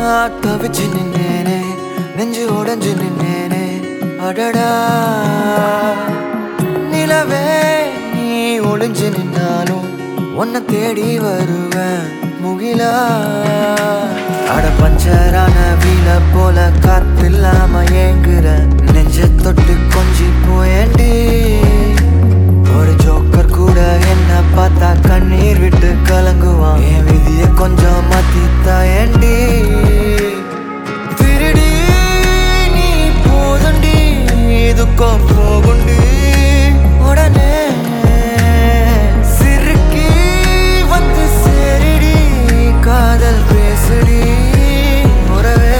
தவிச்சு நின்னேனே நெஞ்சு உடைஞ்சு நின்னேனே அடடா நிலவே நீ ஒளிஞ்சு நின்னாலும் உன்னை தேடி வருவேன் முகிலா அட பஞ்சரான வீல போல காத்தில்லாம ஏங்குற நெஞ்ச தொட்டு கொஞ்சி போயண்டி ஒரு ஜோக்கர் கூட என்ன பார்த்தா கண்ணீர் விட்டு கலங்குவான் என் விதிய கொஞ்சம் மாத்தி தாயண்டி திருடி நீ போதுண்டி இதுக்கும் போகுண்டி உடனே சிறுக்கி வந்து சேரிடி காதல் பேசுடி உறவே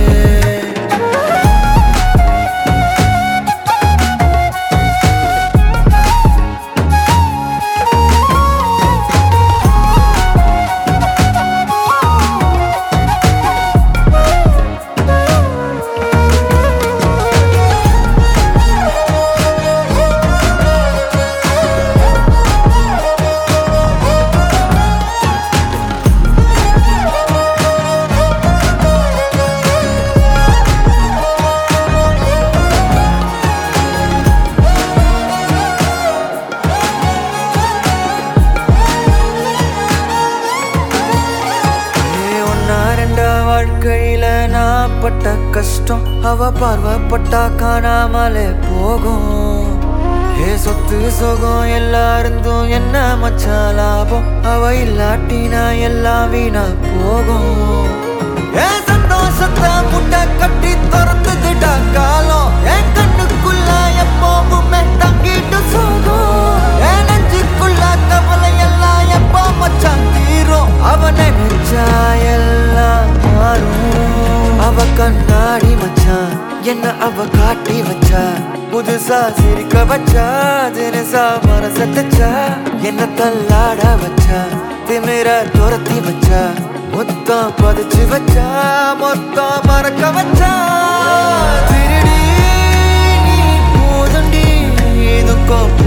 ஏ ஒன்னா ரெண்டா வாழ்க்கையில நான் பட்ட கஷ்டம் அவ பார்வைப்பட்டா காணாமலே போகும் ஏ சொத்து சுகம் எல்லாருந்தும் என்ன மச்சான் லாபம் அவ இல்லாட்டினா எல்லாம் வீணா போகும் ஏ சந்தோஷத்தை முட்டை கட்டி திறந்துதுடா காலம் என் கண்ணுக்குள்ள எப்பவுமே தங்கிட்டு சோகம் என் நெஞ்சுக்குள்ள கவலை எல்லாம் எப்போ மச்சான் தீரும் அவ நினைச்சா எல்லாம் மாறும் அவ கண்ணாடி மச்சான் என்ன அவ காட்டி வச்சா புதுசா சிரிக்க வச்சா தினசா மனச தச்சா என்ன தள்ளாட வச்சா திமிர துரத்தி வச்சா மொத்தம் பதிச்சு வச்சா மொத்தம் மறக்க வச்சா திருடி நீ போதுண்டி இதுக்கும்